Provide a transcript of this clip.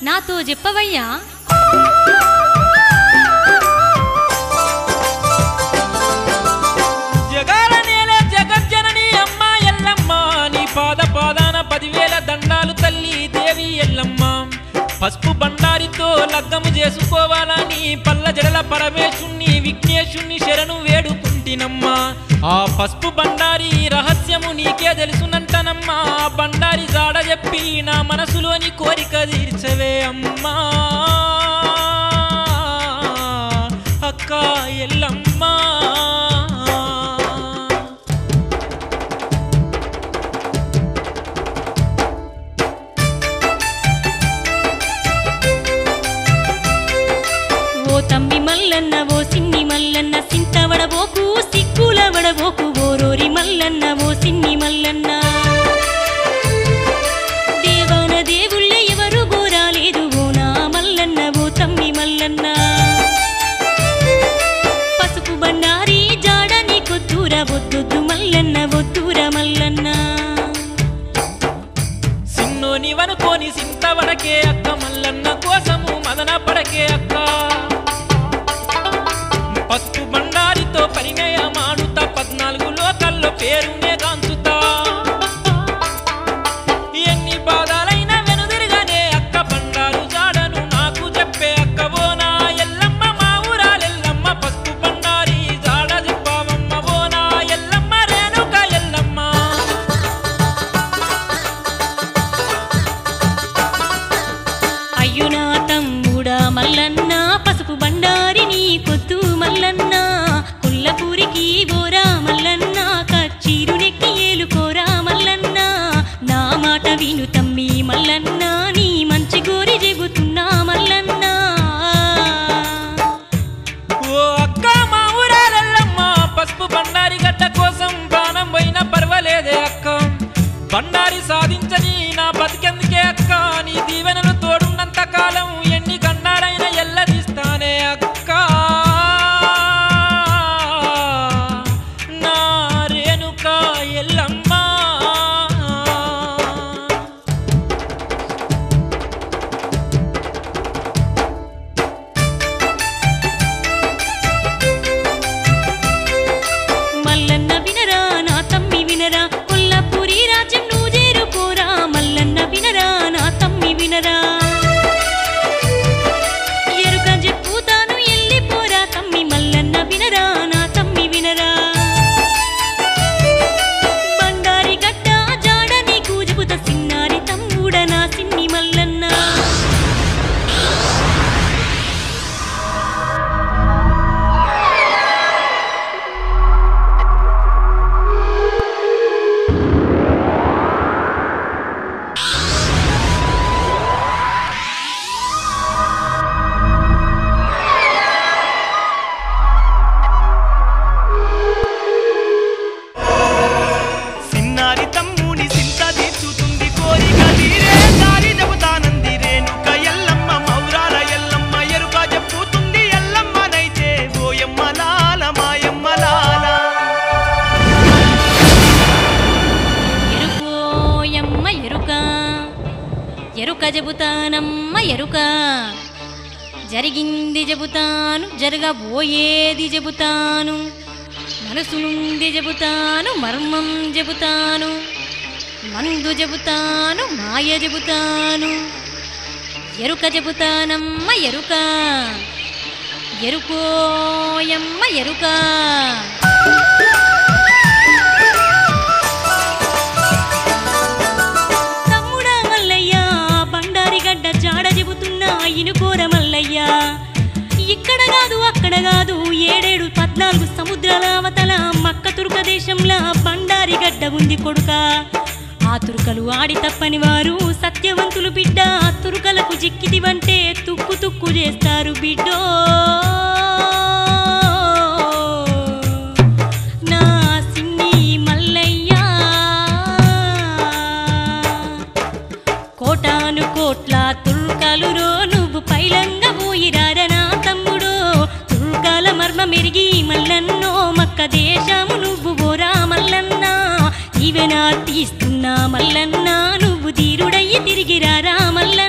నాతో చెప్పవయ్యా జగాల నేల జగజ్జనని అమ్మ ఎల్లమ్మ నీ పాద పాదాన పదివేల దండాలు తల్లి దేవి ఎల్లమ్మ పసుపు బండారితో లగ్గము చేసుకోవాలని పల్ల జడల పరమేశుణ్ణి విఘ్నేశుణ్ణి శరణు వేడుకుంటినమ్మా ఆ పసుపు బండారి రహస్యము నీకే తెలుసునంటనమ్మా ఆ బండారి జాడ చెప్పి నా మనసులోని కోరిక తీర్చవే అమ్మా అక్క ఎల్లమ్మా ఓ తమ్మి మల్లన్న ఓ సిన్ని మల్లన్న సింత వడబోకు సిక్కుల వడబోకు ఓరోరి మల్లన్న ఓ సిన్ని మల్లన్న దేవాన దేవుళ్ళే ఎవరు గోరాలేదు ఓ నా మల్లన్న ఓ తమ్మి మల్లన్న పసుపు బండారి జాడ నీకొద్దుర వద్దొద్దు మల్లన్న వద్దుర మల్లన్న సిన్నోని వనుకోని సింత వడకే అక్క మల్లన్న కోసము మదన పడకే అక్క పసుపు బండారితో పరిణయమాడుతా పద్నాలుగు లోకల్లో పేరునే గాంచుతా ఎన్ని బాధలైనా వెనుదిరగానే అక్క బండారు జాడను నాకు చెప్పే అక్క ఓ నా ఎల్లమ్మ మా ఊరాలెల్లమ్మ పసుపు బండారి జాడ చెప్పావమ్మ ఓ నా ఎల్లమ్మ రేణుక ఎల్లమ్మ అయ్యో నా తమ్ముడా మల్లన్న పసుపు బండారి నీ కొద్దు మల్లన్న కుల్లపూరికి బోరా మల్లన్న కచ్చీరు నెక్కి ఏలుకోరా మల్లన్న నా మాట విను తమ్మి మల్లన్న నీ మంచి గోరి చెబుతున్నా మల్లన్న ఓ అక్క మా ఊరాలెల్లమ్మ పసుపు బండారి గడ్డ కోసం ప్రాణం పోయినా పర్వాలేదే అక్క బండారి సాధించని నా బతికెందుకే అక్క నీ దీవెనలు తోడున్నంత కాలం ఎన్ని గండాలైనా ఎల్లదీస్తానే అక్క నా రేణుక ఎల్లమ్మ మల్లన్న వినరా నా తమ్మి వినరా కొల్లపూరి రాజ్యం నువ్వు చేరుకోరా మల్లన్న వినరా నా తమ్మి వినరా ఎరుక చెప్పుతాను ఎల్లిపోరా తమ్మి మల్లన్న వినరా నా తమ్మి వినరా బండారి గడ్డ జాడ నీకు చెబుత సిన్నారి తమ్ముడ నా సిన్ని మల్లన్న సిన్నారి తమ్ముని సింత తీర్చుతుంది కోరిక తీరే దారి చెబుతానంది రేణుక ఎల్లమ్మ మౌరాల ఎల్లమ్మ ఎరుక చెప్పుతుంది ఎల్లమ్మనైతే ఓయమ్మ లాల మాయమ్మ లాల ఎరుకోయమ్మ ఎరుక ఎరుక చెబుతానమ్మ ఎరుక జరిగింది చెబుతాను జరగబోయేది చెబుతాను మనసు నుండి చెబుతాను మర్మం చెబుతాను మందు చెబుతాను మాయ చెబుతాను ఎరుక చెబుతానమ్మ ఎరుక ఎరుకోయమ్మ ఎరుక తమ్ముడా మల్లయ్య బండారి గడ్డ జాడ చెబుతున్నా ఇనుకోర మల్లయ్య ఇక్కడ కాదు అక్కడ కాదు ఏడేడు పద్నాలుగు సముద్రాల అవతల మక్క తుర్క దేశంలో బండారి గడ్డ ఉంది కొడుక ఆ తురుకలు ఆడి తప్పని వారు సత్యవంతులు బిడ్డ ఆ తురుకలకు జిక్కిదివంటే తుక్కు తుక్కు చేస్తారు బిడ్డో నా సిన్ని మల్లయ్య కోటాను కోట్ల తుర్కాలురో నువ్వు పైలంగా పోయిరార నా తమ్ముడో తుర్కాల మర్మ మెరిగి మల్లన్నో మక్క దేశము నువ్వు ఓరా మల్లన్న ఈవెనా తీస్తున్నా మల్లన్న నువ్వు ధీరుడయ్యి తిరిగిరారా మల్ల